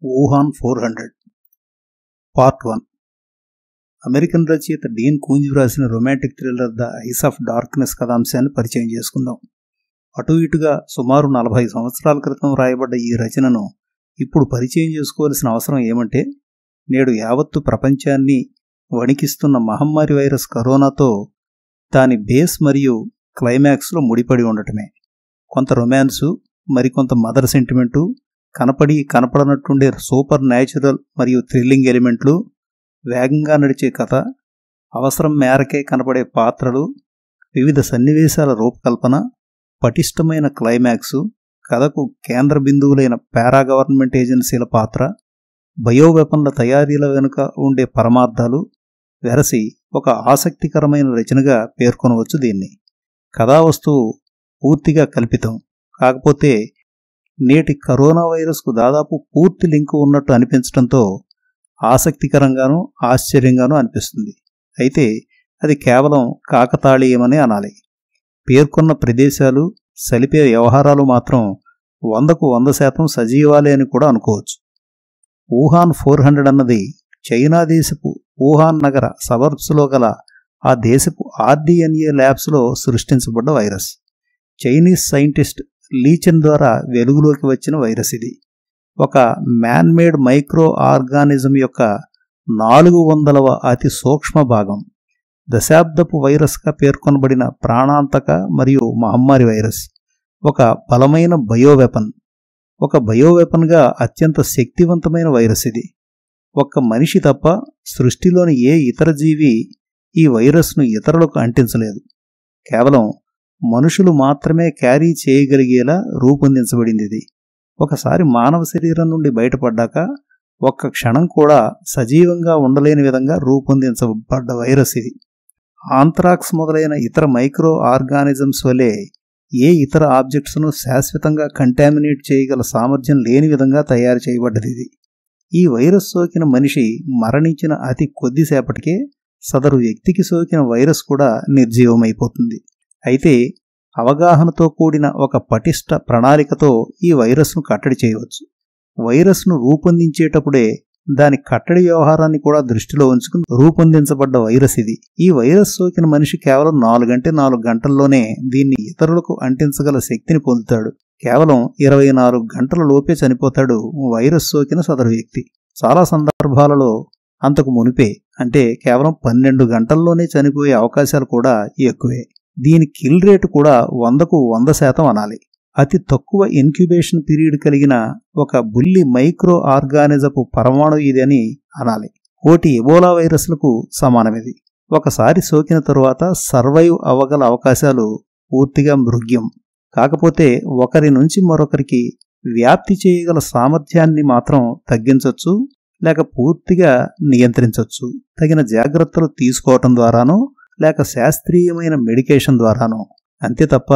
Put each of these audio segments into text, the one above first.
Wuhan four hundred part one American రచయిత Dean Koontz వ్రాసిన romantic thriller the eyes of darkness కథాంశాన్ని పరిచయం చేసుకుందాం అటు ఇటుగా సుమారు నలభై సంవత్సరాల క్రితం రాయబడ్డ ఈ రచనను ఇప్పుడు పరిచయం చేసుకోవాల్సిన అవసరం ఏమంటే నేడు యావత్తు ప్రపంచాన్ని వణికిస్తున్న మహమ్మారి వైరస్ కరోనాతో దాని బేస్ మరియు క్లైమాక్స్లో ముడిపడి ఉండటమే కొంత రొమాన్సు మరికొంత మదర్ సెంటిమెంటు కనపడి కనపడనట్టుండే సూపర్ న్యాచురల్ మరియు థ్రిల్లింగ్ ఎలిమెంట్లు వేగంగా నడిచే కథ అవసరం మేరకే కనపడే పాత్రలు వివిధ సన్నివేశాల రూపకల్పన పటిష్టమైన క్లైమాక్సు కథకు కేంద్ర బిందువులైన పారా గవర్నమెంట్ ఏజెన్సీల పాత్ర బయో వెపన్ల తయారీల వెనుక ఉండే పరమార్థాలు వెరసి ఒక ఆసక్తికరమైన రచనగా పేర్కొనవచ్చు దీన్ని కథా వస్తువు పూర్తిగా కల్పితం కాకపోతే నేటి కరోనా వైరస్కు దాదాపు పూర్తి లింకు ఉన్నట్టు అనిపించడంతో ఆసక్తికరంగానూ ఆశ్చర్యంగానూ అనిపిస్తుంది అయితే అది కేవలం కాకతాళీయమని అనాలి పేర్కొన్న ప్రదేశాలు సలిపే వ్యవహారాలు మాత్రం వందకు వంద శాతం సజీవాలే అని కూడా అనుకోవచ్చు వుహాన్ ఫోర్ హండ్రెడ్ అన్నది చైనా దేశపు వుహాన్ నగర సబర్బ్స్లో గల ఆ దేశపు ఆర్డిఎన్ఏ ల్యాబ్స్లో సృష్టించబడ్డ వైరస్ చైనీస్ సైంటిస్ట్ లీచెన్ ద్వారా వెలుగులోకి వచ్చిన వైరస్ ఇది ఒక మ్యాన్ మేడ్ మైక్రో ఆర్గానిజం యొక్క నాలుగు వందలవ అతి సూక్ష్మ భాగం దశాబ్దపు వైరస్గా పేర్కొనబడిన ప్రాణాంతక మరియు మహమ్మారి వైరస్ ఒక బలమైన బయోవెపన్ ఒక బయోవెపన్గా అత్యంత శక్తివంతమైన వైరస్ ఇది ఒక్క మనిషి తప్ప సృష్టిలోని ఏ ఇతర జీవి ఈ వైరస్ను ఇతరులకు అంటించలేదు కేవలం మనుషులు మాత్రమే క్యారీ చేయగలిగేలా రూపొందించబడింది ఇది ఒకసారి మానవ శరీరం నుండి బయటపడ్డాక ఒక్క క్షణం కూడా సజీవంగా ఉండలేని విధంగా రూపొందించబడ్డ వైరస్ ఇది ఆంథ్రాక్స్ మొదలైన ఇతర మైక్రో ఆర్గానిజమ్స్ వలె ఏ ఇతర ఆబ్జెక్ట్స్ను శాశ్వతంగా కంటామినేట్ చేయగల సామర్థ్యం లేని విధంగా తయారు చేయబడ్డది ఇది ఈ వైరస్ సోకిన మనిషి మరణించిన అతి కొద్దిసేపటికే సదరు వ్యక్తికి సోకిన వైరస్ కూడా నిర్జీవమైపోతుంది అయితే అవగాహనతో కూడిన ఒక పటిష్ట ప్రణాళికతో ఈ వైరస్ను కట్టడి చేయవచ్చు వైరస్ను రూపొందించేటప్పుడే దాని కట్టడి వ్యవహారాన్ని కూడా దృష్టిలో ఉంచుకుని రూపొందించబడ్డ వైరస్ ఇది ఈ వైరస్ సోకిన మనిషి కేవలం నాలుగంటే నాలుగు గంటల్లోనే దీన్ని ఇతరులకు అంటించగల శక్తిని పొందుతాడు కేవలం ఇరవై నాలుగు గంటల లోపే చనిపోతాడు వైరస్ సోకిన సదరు వ్యక్తి చాలా సందర్భాలలో అంతకు మునిపే అంటే కేవలం పన్నెండు గంటల్లోనే చనిపోయే అవకాశాలు కూడా ఎక్కువే దీని కిల్ రేటు కూడా వందకు వంద శాతం అనాలి అతి తక్కువ ఇన్క్యుబేషన్ పీరియడ్ కలిగిన ఒక బుల్లి మైక్రో ఆర్గానిజపు పరమాణు ఇది అని అనాలి కోటి ఎబోలా వైరస్లకు సమానమిది ఒకసారి సోకిన తరువాత సర్వైవ్ అవ్వగల అవకాశాలు పూర్తిగా మృగ్యం కాకపోతే ఒకరి నుంచి మరొకరికి వ్యాప్తి చేయగల సామర్థ్యాన్ని మాత్రం తగ్గించవచ్చు లేక పూర్తిగా నియంత్రించవచ్చు తగిన జాగ్రత్తలు తీసుకోవటం ద్వారానో లేక శాస్త్రీయమైన మెడికేషన్ ద్వారానో అంతే తప్ప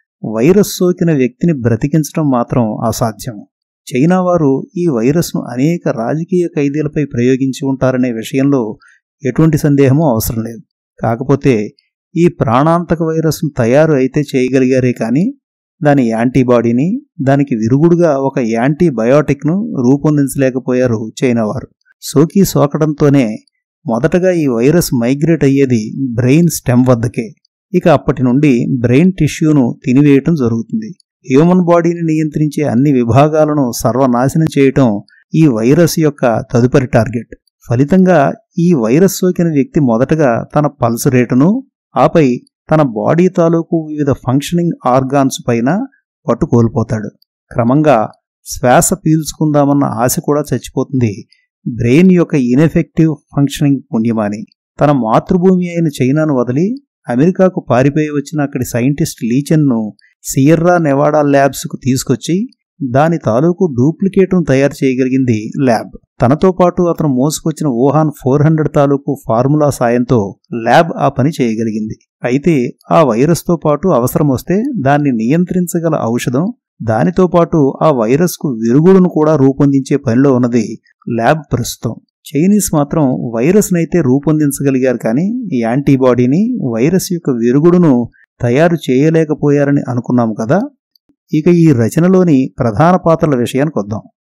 వైరస్ సోకిన వ్యక్తిని బ్రతికించడం మాత్రం అసాధ్యం చైనా వారు ఈ వైరస్ను అనేక రాజకీయ ఖైదీలపై ప్రయోగించి ఉంటారనే విషయంలో ఎటువంటి సందేహమూ అవసరం లేదు కాకపోతే ఈ ప్రాణాంతక వైరస్ను తయారు అయితే చేయగలిగారే కానీ దాని యాంటీబాడీని దానికి విరుగుడుగా ఒక యాంటీబయోటిక్ను రూపొందించలేకపోయారు చైనా వారు సోకి సోకడంతోనే మొదటగా ఈ వైరస్ మైగ్రేట్ అయ్యేది బ్రెయిన్ స్టెమ్ వద్దకే ఇక అప్పటి నుండి బ్రెయిన్ టిష్యూను తినివేయటం జరుగుతుంది హ్యూమన్ బాడీని నియంత్రించే అన్ని విభాగాలను సర్వనాశనం చేయటం ఈ వైరస్ యొక్క తదుపరి టార్గెట్ ఫలితంగా ఈ వైరస్ సోకిన వ్యక్తి మొదటగా తన పల్స్ రేటును ఆపై తన బాడీ తాలూకు వివిధ ఫంక్షనింగ్ ఆర్గాన్స్ పైన పట్టు కోల్పోతాడు క్రమంగా శ్వాస పీల్చుకుందామన్న ఆశ కూడా చచ్చిపోతుంది బ్రెయిన్ యొక్క ఇన్ఎఫెక్టివ్ ఫంక్షనింగ్ పుణ్యమాని తన మాతృభూమి అయిన చైనాను వదిలి అమెరికాకు పారిపోయి వచ్చిన అక్కడి సైంటిస్ట్ లీచెన్ను సియర్రా నెవాడా ల్యాబ్స్కు తీసుకొచ్చి దాని తాలూకు డూప్లికేట్ను తయారు చేయగలిగింది ల్యాబ్ తనతో పాటు అతను మోసుకొచ్చిన వుహాన్ ఫోర్ హండ్రెడ్ తాలూకు ఫార్ములా సాయంతో ల్యాబ్ ఆ పని చేయగలిగింది అయితే ఆ వైరస్తో పాటు అవసరం వస్తే దాన్ని నియంత్రించగల ఔషధం దానితో పాటు ఆ వైరస్కు విరుగుడును కూడా రూపొందించే పనిలో ఉన్నది ల్యాబ్ ప్రస్తుతం చైనీస్ మాత్రం వైరస్నైతే రూపొందించగలిగారు కానీ యాంటీబాడీని వైరస్ యొక్క విరుగుడును తయారు చేయలేకపోయారని అనుకున్నాము కదా ఇక ఈ రచనలోని ప్రధాన పాత్రల విషయానికి వద్దాం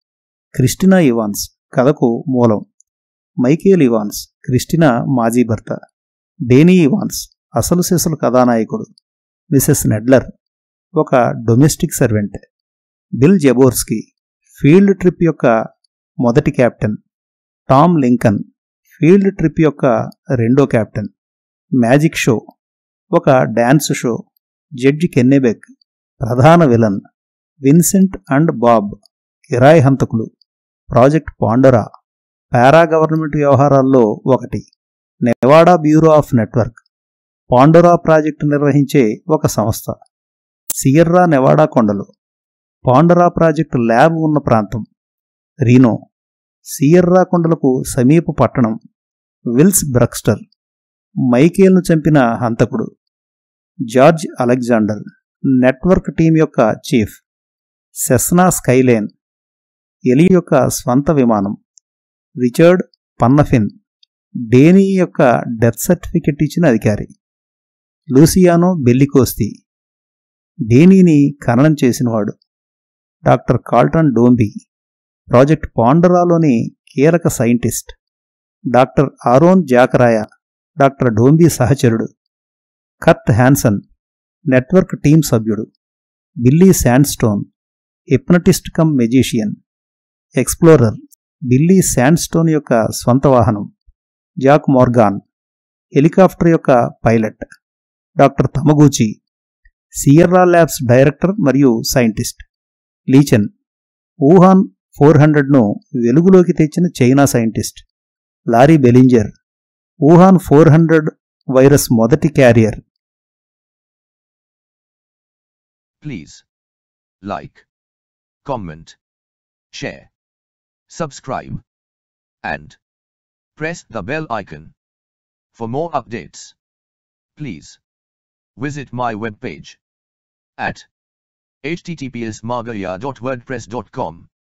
క్రిస్టినా ఇవాన్స్ కథకు మూలం మైకేల్ ఇవాన్స్ క్రిస్టినా మాజీ భర్త డేనీ ఇవాన్స్ అసలు సిసలు కథానాయకుడు మిసెస్ నెడ్లర్ ఒక domestic servant Bill Jaborski field trip యొక్క మొదటి captain Tom Lincoln field trip యొక్క రెండో కెప్టెన్ మ్యాజిక్ షో ఒక డ్యాన్స్ షో జడ్జి కెన్నెబెక్ ప్రధాన విలన్ విన్సెంట్ అండ్ బాబ్ కిరాయి హంతకులు ప్రాజెక్ట్ పాండరా పారా గవర్నమెంట్ వ్యవహారాల్లో ఒకటి Nevada bureau of network Pandora project నిర్వహించే ఒక సంస్థ సియర్రా నెవాడా కొండలు పాండరా ప్రాజెక్టు ల్యాబ్ ఉన్న ప్రాంతం రీనో సియర్రా కొండలకు సమీప పట్టణం విల్స్ బ్రక్స్టర్ మైకేల్ను చంపిన హంతకుడు జార్జ్ అలెగ్జాండర్ నెట్వర్క్ టీం యొక్క చీఫ్ సెస్నా స్కైలేన్ ఎలి యొక్క స్వంత విమానం రిచర్డ్ పన్నఫిన్ డేనీ యొక్క డెత్ సర్టిఫికెట్ ఇచ్చిన అధికారి లూసియానో బెల్లికోస్తి డేనీని ఖననం చేసినవాడు డాక్టర్ కాల్టన్ డోంబి ప్రాజెక్ట్ పాండరాలోని కీలక scientist doctor Aaron Zachariah doctor Dombey సహచరుడు కర్ట్ హ్యాన్సన్ నెట్వర్క్ టీం సభ్యుడు Billy Sandstone hypnotist cum magician explorer Billy Sandstone యొక్క స్వంత వాహనం జాక్ మోర్గాన్ హెలికాప్టర్ యొక్క pilot doctor Tamaguchi Sierra labs director మరియు scientist లీచెన్ Wuhan four హండ్రెడ్ను వెలుగులోకి తెచ్చిన China scientist Larry Bellinger Wuhan four hundred virus మొదటి carrier Please like, comment, share, subscribe, and press the bell icon for more updates. Please visit my webpage at https margaya.wordpress.com.